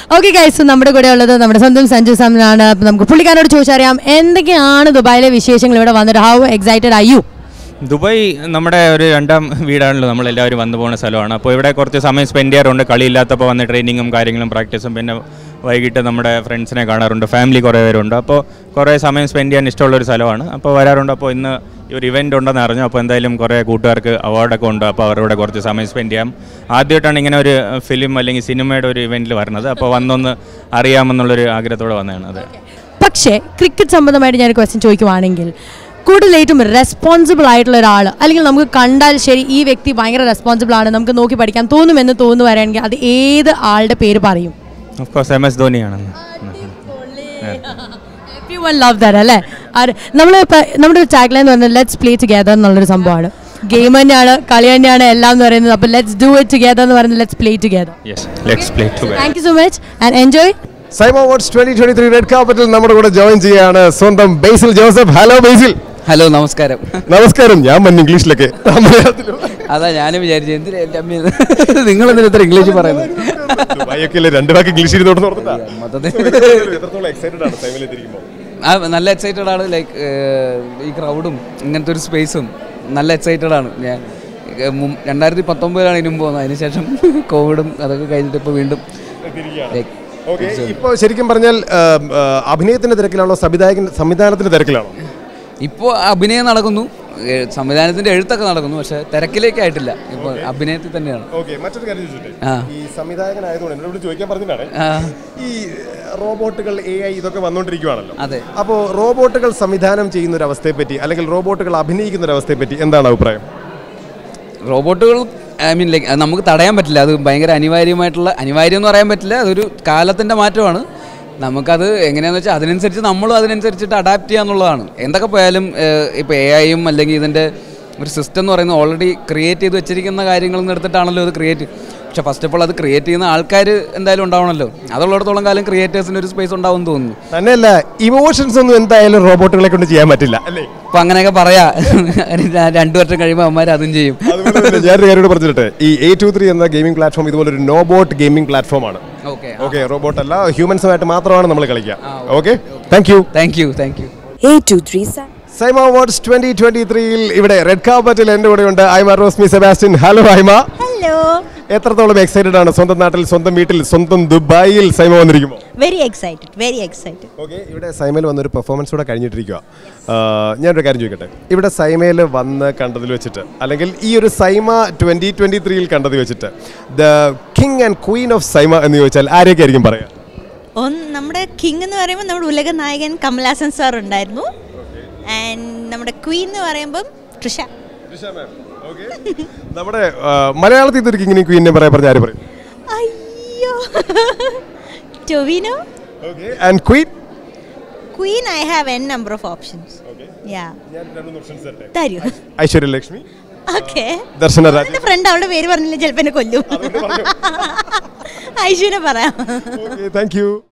Okay guys നമ്മുടെ കൂടെ ഉള്ളത് നമ്മുടെ സ്വന്തം സഞ്ജു സാമിനാണ് അപ്പൊ നമുക്ക് പുള്ളിക്കാരോട് ചോദിച്ചറിയാം എന്തൊക്കെയാണ് ദുബായിലെ വിശേഷങ്ങൾ ഇവിടെ വന്നിട്ട് how excited are you Dubai നമ്മുടെ ഒരു രണ്ടാം വീടാണല്ലോ നമ്മളെല്ലാവരും വന്നു പോകുന്ന സ്ഥലമാണ് അപ്പോൾ ഇവിടെ കുറച്ച് സമയം സ്പെൻഡ് ചെയ്യാറുണ്ട് കളിയില്ലാത്തപ്പോൾ വന്ന് ട്രെയിനിങ്ങും കാര്യങ്ങളും പ്രാക്ടീസും പിന്നെ വൈകിട്ട് നമ്മുടെ ഫ്രണ്ട്സിനെ കാണാറുണ്ട് ഫാമിലി കുറേ പേരുണ്ട് അപ്പോൾ കുറേ സമയം സ്പെൻഡ് ചെയ്യാൻ ഇഷ്ടമുള്ളൊരു സ്ഥലമാണ് അപ്പോൾ വരാറുണ്ട് അപ്പോൾ ഇന്ന് ഈ ഒരു ഇവൻ്റ് ഉണ്ടെന്ന് അറിഞ്ഞു അപ്പോൾ എന്തായാലും കുറേ കൂട്ടുകാർക്ക് അവാർഡൊക്കെ ഉണ്ട് അപ്പോൾ അവരുടെ കുറച്ച് സമയം സ്പെൻഡ് ചെയ്യാം ആദ്യമായിട്ടാണ് ഇങ്ങനെ ഒരു ഫിലിം അല്ലെങ്കിൽ സിനിമയുടെ ഒരു ഇവൻറ്റിൽ വരുന്നത് അപ്പോൾ വന്നൊന്ന് അറിയാമെന്നുള്ളൊരു ആഗ്രഹത്തോടെ വന്നതാണ് അത് പക്ഷേ ക്രിക്കറ്റ് സംബന്ധമായിട്ട് ഞാൻ ക്വസ്റ്റ്യൻ ചോദിക്കുവാണെങ്കിൽ കൂടുതലായിട്ടും റെസ്പോൺസിബിൾ ആയിട്ടുള്ള ഒരാൾ അല്ലെങ്കിൽ നമുക്ക് കണ്ടാൽ ശരി ഈ വ്യക്തി ഭയങ്കര റെസ്പോൺസിബിൾ ആണ് നമുക്ക് നോക്കി പഠിക്കാൻ തോന്നുമെന്ന് തോന്നുന്നു വരാണെങ്കിൽ അത് ഏത് ആളുടെ പേര് പറയും ഓഫ് കോഴ്സ് എം എസ് ധോണിയാണ് എവ്രി വൺ ലവ് ദാറ്റ് അല്ലേ നമ്മൾ നമ്മുടെ ടാഗ്ലൈൻ എന്ന് പറഞ്ഞാൽ ലെറ്റ്സ് പ്ലേ ടുഗെദർ എന്നുള്ളൊരു സംഭവമാണ് ഗെയിം തന്നെയാണ് കളി തന്നെയാണ് എല്ലാം എന്ന് പറയുന്നത് അപ്പോൾ ലെറ്റ്സ് ഡു ഇറ്റ് ടുഗെദർ എന്ന് പറയുന്നത് let's play together yes let's play too thank you so much and enjoy SIIMA awards twenty twenty three red കാപ്പറ്റിൽ നമ്മുടെ കൂടെ ജോയിൻ ചെയ്യാണ് സ്വന്തം ബേസിൽ ജോസഫ് ഹലോ ബേസിൽ ഹലോ നമസ്കാരം നമസ്കാരം ഞാൻ മൻ ഇംഗ്ലീഷിലൊക്കെ മലയാളത്തിലും അതാ ഞാനും വിചാരിച്ചു എന്തിനാ എൻ്റെ അമ്മ നിങ്ങൾ എന്തിനാ ഇത്ര ഇംഗ്ലീഷ് പറയുന്നത് ദുബായൊക്കെ അല്ലേ രണ്ട് വാക്ക് ഇംഗ്ലീഷ് ഇരുന്നോട്ട് നടന്നിട്ടാ മൊത്തത്തിൽ എത്രത്തോളം എക്സൈറ്റഡ് ആണ് സൈമിലെത്തിരിക്കുമ്പോൾ ആ നല്ല എക്സൈറ്റഡ് ആണ് ലൈക്ക് ഈ ക്രൗഡും ഇങ്ങനത്തെ ഒരു സ്പേസും നല്ല എക്സൈറ്റഡ് ആണ് ഞാൻ ഏഹ്, മും- രണ്ടായിരത്തി പത്തൊമ്പതിലാണ് ഇതിനു പോകുന്നത് അതിനുശേഷം കോവിഡും അതൊക്കെ കഴിഞ്ഞിട്ട് ഇപ്പോൾ വീണ്ടും like, ഓക്കെ ഇപ്പോൾ ശരിക്കും പറഞ്ഞാൽ ആ, ആ, അഭിനയത്തിന്റെ തിരക്കിലാണോ സംവിധായകൻ സംവിധാനത്തിന്റെ തിരക്കിലാണോ ഇപ്പോൾ അഭിനയം നടക്കുന്നു ഏഹ്, സംവിധാനത്തിൻ്റെ എഴുത്തൊക്കെ നടക്കുന്നു പക്ഷേ തിരക്കിലേക്ക് ആയിട്ടില്ല ഇപ്പോൾ അഭിനയത്തിൽ തന്നെയാണ് ഓക്കെ മറ്റൊരു കാര്യം ചോദിച്ചോട്ടെ ആ. ഈ സംവിധായകനായതുകൊണ്ട് എന്നോട് ചോദിക്കാൻ പറഞ്ഞിട്ടാണ് ആ, ഈ റോബോട്ടുകൾ എ ഐ ഇതൊക്കെ വന്നുകൊണ്ടിരിക്കുവാണല്ലോ അതെ അപ്പോൾ റോബോട്ടുകൾ സംവിധാനം ചെയ്യുന്ന ഒരു അവസ്ഥയെ പറ്റി അല്ലെങ്കിൽ റോബോട്ടുകൾ അഭിനയിക്കുന്ന ഒരു അവസ്ഥയെ പറ്റി എന്താണ് അഭിപ്രായം റോബോട്ടുകൾ ഐ മീൻ ലൈക്ക് നമുക്ക് തടയാൻ പറ്റില്ല അത് ഭയങ്കര അനിവാര്യമായിട്ടുള്ള അനിവാര്യം എന്ന് പറയാൻ പറ്റില്ല അതൊരു കാലത്തിൻ്റെ മാറ്റമാണ് നമുക്കത് എങ്ങനെയാണെന്ന് വെച്ചാൽ അതിനനുസരിച്ച് നമ്മളും അതിനനുസരിച്ചിട്ട് അഡാപ്റ്റ് ചെയ്യുക എന്നുള്ളതാണ് എന്തൊക്കെ പോയാലും ഇപ്പോൾ എ ഐയും അല്ലെങ്കിൽ ഇതിൻ്റെ ഒരു സിസ്റ്റം എന്ന് പറയുന്നത് ഓൾറെഡി ക്രിയേറ്റ് ചെയ്ത് വെച്ചിരിക്കുന്ന കാര്യങ്ങളിൽ നിന്ന് എടുത്തിട്ടാണല്ലോ അത് ക്രിയേറ്റ് പക്ഷേ ഫസ്റ്റ് ഓഫ് ഓൾ അത് ക്രിയേറ്റ് ചെയ്യുന്ന ആൾക്കാർ എന്തായാലും ഉണ്ടാവണമല്ലോ അതുള്ളിടത്തോളം കാലം ക്രിയേറ്റേഴ്സിന് ഒരു സ്പേസ് ഉണ്ടാവും എന്ന് തോന്നുന്നു തന്നെയല്ല ഇമോഷൻസ് ഒന്നും എന്തായാലും റോബോട്ടുകളെ കൊണ്ട് ചെയ്യാൻ പറ്റില്ല അല്ലേ അപ്പോൾ അങ്ങനെയൊക്കെ പറയാ രണ്ടു വർഷം കഴിയുമ്പോൾ അവന്മാർ അതും ചെയ്യും അതുപോലെ തന്നെ ഞാനൊരു കാര്യം പറഞ്ഞിട്ട് ഈ എ ടു ത്രീ എന്ന ഗെയിമിംഗ് പ്ലാറ്റ്ഫോം ഇതുപോലെ ഒരു നോബോട്ട് ഗെയിമിംഗ് പ്ലാറ്റ്ഫോം ആണ് ഓക്കെ ഓക്കെ റോബോട്ട് അല്ല ഹ്യൂമൻസുമായിട്ട് മാത്രമാണ് നമ്മൾ കളിക്കുക okay thank you thank you thank you A two three seven. SIIMA awards twenty twenty ത്രീയിൽ ഇവിടെ റെഡ് കാർപ്പറ്റിൽ എൻ്റെ കൂടെ ഉണ്ട് ഐമ റോസ്മി സെബാസ്റ്റ്യൻ ഹലോ ഐമ Hello. എത്രത്തോളം എക്സൈറ്റഡ് ആണ് സ്വന്തം നാട്ടിൽ സ്വന്തം വീട്ടിൽ സ്വന്തം ദുബായിൽ സൈമ വന്നിരിക്കുമ്പോൾ Very excited. Very excited. Okay ഇവിടെ സൈമയിൽ വന്നൊരു പെർഫോമൻസ് കൂടെ കഴിഞ്ഞിട്ടിരിക്കുക ഞാനൊരു കാര്യം ചോദിക്കട്ടെ ഇവിടെ സൈമയിൽ വന്ന് കണ്ടതിൽ വെച്ചിട്ട് അല്ലെങ്കിൽ ഈ ഒരു സൈമ ട്വന്റി ട്വന്റി ത്രീയിൽ കണ്ടത് വെച്ചിട്ട് the king and queen of SIIMA എന്ന് ചോദിച്ചാൽ ആരെയൊക്കെ ആയിരിക്കും പറയാം ഒന്ന് നമ്മുടെ കിങ് എന്ന് പറയുമ്പോൾ നമ്മുടെ ഉലക നായകൻ കമലാസൻ സാർ ഉണ്ടായിരുന്നു ആൻഡ് നമ്മുടെ ക്വീൻ എന്ന് പറയുമ്പം ട്രിഷ നമ്മുടെ ആ, മലയാളത്തിൽ ഇതൊരു കിങ്ങിനെയും ക്വീനെയും പറയാൻ പറഞ്ഞ ആര് പറയും അയ്യോ Tovino and queen queen I have n number of options yeah തരൂ ഐശ്വര്യ ലക്ഷ്മി ഓക്കെ ദർശന രാജ എൻ്റെ ഫ്രണ്ട് അവളുടെ പേര് പറഞ്ഞില്ല ചിലപ്പോൾ എന്നെ കൊല്ലും ഐശ്വര്യ പറയാം താങ്ക് യു